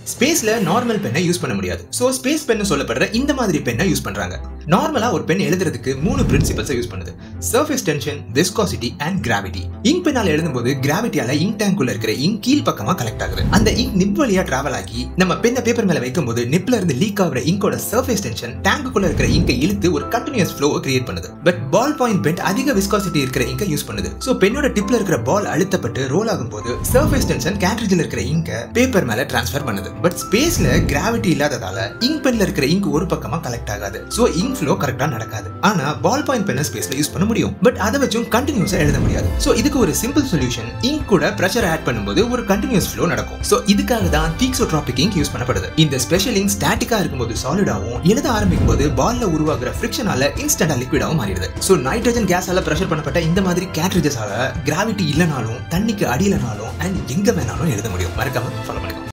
ஸ்பேஸ்ல நார்மல் பெண்ணை யூஸ் பண்ண முடியாது சோ ஸ்பேஸ் பென்னு சொல்லப்படுற இந்த மாதிரி பெண்ணை யூஸ் பண்றாங்க நார்மலா ஒரு பென் எழுதுறதுக்கு மூணு பிரின்சிபல்ஸ் யூஸ் பண்ணுது surface tension viscosity and gravity ink பெண்ணால எழுதும்போது கிராவிட்டியால இங்க் டேங்குள்ள இருக்கிற இங்க் கீழ் பக்கமா கலெக்ட் ஆகுது அந்த இங்க் நிப் வழியா டிராவல் ஆகி நம்ம பெண்ணை பேப்பர் மேல வைக்கும்போது நிப்ல இருந்து லீக் ஆகுற இங்கோட சர்ஃபேஸ் டென்ஷன் டேங்குக்குள்ள இருக்கிற இங்கை இழுத்து ஒரு கண்டினியூஸ் ஃப்ளோ கிரியேட் பண்ணுது பட் பால் பாயிண்ட் பென் அதிக விஸ்காசிட்டி இருக்கிற இங்கை யூஸ் பண்ணுது சோ பெண்ணோட டிப்ல இருக்கிற பால் அழுத்தப்பட்டு ரோல் ஆகும்போது சர்ஃபேஸ் டென்ஷன் கேட்ரிஜில் இருக்கிற இங்க பேப்பர் மேல டிரான்ஸ்ஃபர் பண்ணுது பட் ஸ்பேஸ்ல கிராவிட்டி இல்லாததால இங்க் பென்ல இருக்கிற இங்க் ஒரு பக்கமா கலெக்ட் ஆகாது சோ இங்க் ஃப்ளோ கரெக்டா நடக்காது ஆனா பால் பாயிண்ட் பென்ன ஸ்பேஸ்ல யூஸ் பண்ண முடியும் பட் அதை வச்சும் கண்டினியூஸா எழுத முடியாது சோ இதுக்கு ஒரு சிம்பிள் சொல்யூஷன் இங்க் கூட பிரஷர் ஆட் பண்ணும்போது ஒரு கண்டினியூஸ் ஃப்ளோ நடக்கும் சோ இதுக்காக தான் தீக்ஸோட்ராபிக் இங்க் யூஸ் பண்ணப்படுது இந்த ஸ்பெஷல் இங்க் ஸ்டாட்டிக்கா இருக்கும்போது சாலிடாவும் எழுத ஆரம்பிக்கும் போது பால்ல உருவாகுற ஃபிரிக்ஷனால இன்ஸ்டன்டா லிக்விடாவும் மாறிடுது சோ நைட்ரஜன் கேஸால பிரஷர் பண்ணப்பட்ட இந்த மாதிரி கேட்ரிஜஸால கிராவிட்டி இல்லனாலும் தண்ணிக்கு அடியிலனாலும் அண்ட் எங்க வேணாலும் எழுத முடியும் மறக்காம ஃபாலோ பண்ணுங்க